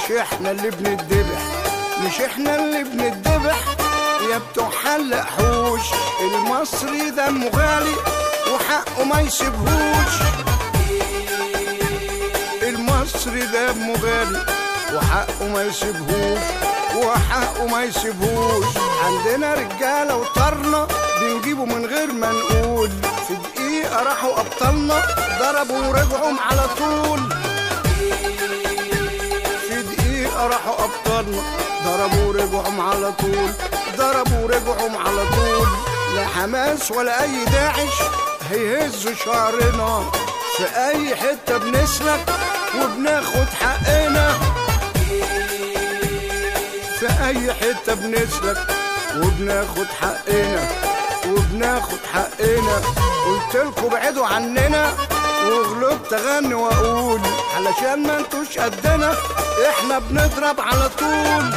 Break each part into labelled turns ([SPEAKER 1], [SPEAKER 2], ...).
[SPEAKER 1] مش احنا اللي بنتذبح مش احنا اللي بنتذبح يا بتوع حلق حوش المصري دمه غالي وحقه ما يسيبهوش المصري دمه غالي وحقه ما يسيبهوش وحقه ما يسيبهوش عندنا رجاله وطرنا بنجيبه من غير ما نقول في دقيقه راحوا ابطالنا ضربوا ورجعوا على طول في دقيقه راحوا ابطالنا ضربوا ورجعوا على طول ضربوا ورجعوا على طول لا حماس ولا اي داعش هيهزوا شعرنا في اي حته بنسلك وبناخد حقنا في اي حته بنسلك وبناخد حقنا وبناخد حقنا قلت لكم ابعدوا عننا وغلبت اغني واقول علشان ما انتوش قدنا احنا بنضرب على طول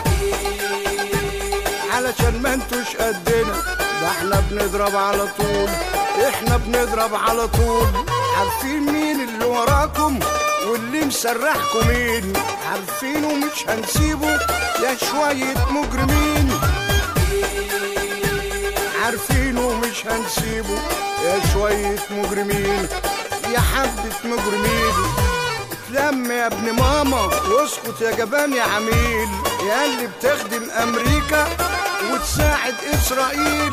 [SPEAKER 1] علشان ما انتوش قدنا ده احنا بنضرب على طول احنا بنضرب على طول عارفين مين اللي وراكم واللي مسرحكم مين عارفين ومش هنسيبه يا شوية مجرمين عارفين ومش هنسيبه يا شوية مجرمين يا حبة مجرمين اتلم يا ابن ماما واسكت يا جبان يا عميل يا اللي بتخدم امريكا وتساعد اسرائيل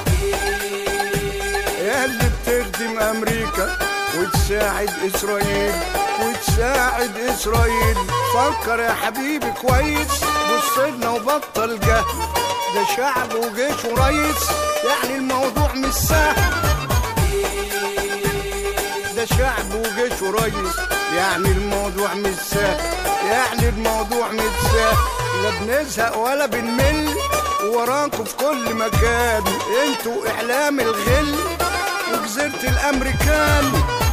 [SPEAKER 1] يا اللي بتخدم امريكا وتساعد اسرائيل وتساعد اسرائيل فكر يا حبيبي كويس بص لنا وبطل جهل ده شعب وجيش وريس يعني الموضوع مش سهل ده شعب وجيش وريس يعني الموضوع مش سهل يعني الموضوع مش سهل لا بنزهق ولا بنمل وراكم في كل مكان انتوا اعلام الغل وجزيرة الامريكان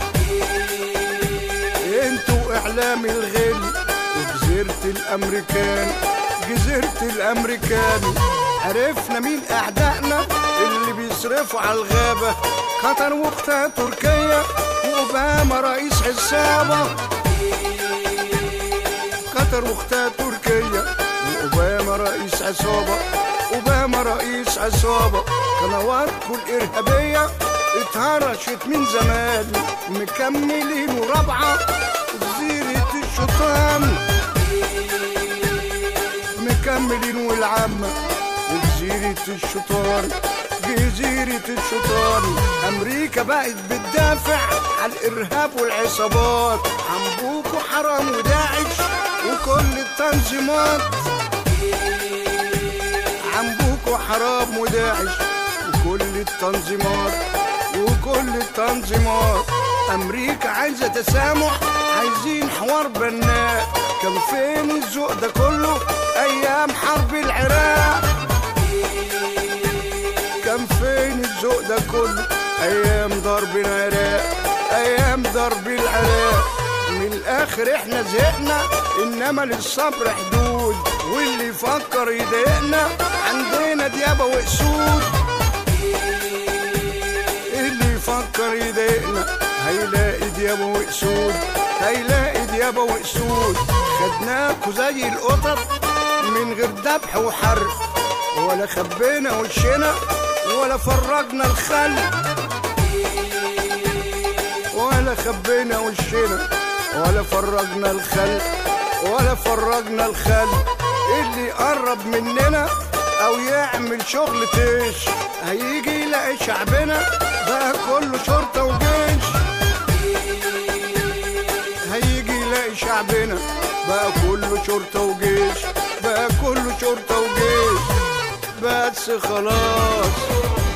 [SPEAKER 1] انتوا اعلام الغل وجزيرة الامريكان جزيرة الامريكان عرفنا مين اعدائنا اللي بيصرفوا على الغابة قطر واختها تركيا واوباما رئيس عصابة قطر واختها تركيا واوباما رئيس عصابة اوباما رئيس عصابة قنواتكم الارهابية اتهرشت من زمان مكملين ورابعة جزيرة الشيطان مكملين والعامة وجزيرة الشيطان جزيرة الشيطان أمريكا بقت بتدافع عن الإرهاب والعصابات عن بوكو حرام وداعش وكل التنظيمات عن بوكو حرام وداعش وكل التنظيمات وكل التنظيمات أمريكا عايزة تسامح عايزين حوار بناء كان فين الذوق ده كله أيام حرب العراق كان فين الذوق ده كله ايام ضرب العراق ايام ضرب العراق من الاخر احنا زهقنا انما للصبر حدود واللي يفكر يضايقنا عندنا ديابه واسود اللي يفكر يضايقنا هيلاقي ديابه واسود هيلاقي ديابه واسود خدناكوا زي القطط من غير ذبح وحرق ولا خبينا وشنا ولا فرجنا الخل ولا خبينا وشنا ولا فرجنا الخل ولا فرجنا الخل اللي يقرب مننا او يعمل شغل تيش هيجي يلاقي شعبنا بقى كله شرطه وجيش هيجي يلاقي شعبنا بقى كله شرطه وجيش بقى كله شرطه وجيش بس خلاص